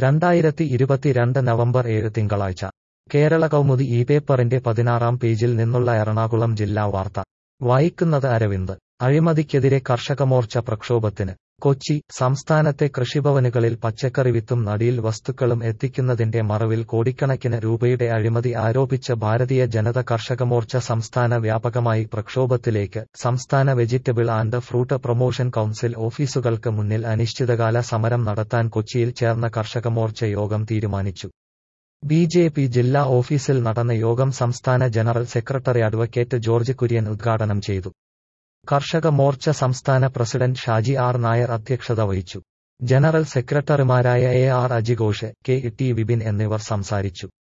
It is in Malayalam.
രണ്ടായിരത്തി ഇരുപത്തിരണ്ട് നവംബർ ഏഴ് തിങ്കളാഴ്ച കേരള കൗമുദി ഈ പേപ്പറിന്റെ പതിനാറാം പേജിൽ നിന്നുള്ള എറണാകുളം ജില്ലാ വാർത്ത വായിക്കുന്നത് അരവിന്ദ് അഴിമതിക്കെതിരെ കർഷകമോർച്ച പ്രക്ഷോഭത്തിന് കൊച്ചി സംസ്ഥാനത്തെ കൃഷിഭവനുകളിൽ പച്ചക്കറി വിത്തും നടിയിൽ വസ്തുക്കളും എത്തിക്കുന്നതിന്റെ മറവിൽ കോടിക്കണക്കിന് രൂപയുടെ അഴിമതി ആരോപിച്ച് ഭാരതീയ ജനത കർഷകമോർച്ച സംസ്ഥാന വ്യാപകമായി പ്രക്ഷോഭത്തിലേക്ക് സംസ്ഥാന vegetable and fruit promotion council ഓഫീസുകൾക്ക് മുന്നിൽ അനിശ്ചിതകാല സമരം നടത്താൻ കൊച്ചിയിൽ ചേർന്ന കർഷകമോർച്ച യോഗം തീരുമാനിച്ചു ബി ജെ പി ജില്ലാ ഓഫീസിൽ നടന്ന യോഗം സംസ്ഥാന general secretary advocate George Kurian ഉദ്ഘാടനം ചെയ്തു കർഷക മോർച്ച സംസ്ഥാന പ്രസിഡന്റ് ഷാജി ആർ നായർ അധ്യക്ഷത വഹിച്ചു ജനറൽ സെക്രട്ടറിമാരായ എ ആർ അജിഘോഷ് കെ ടി വിപിൻ എന്നിവർ സംസാരിച്ചു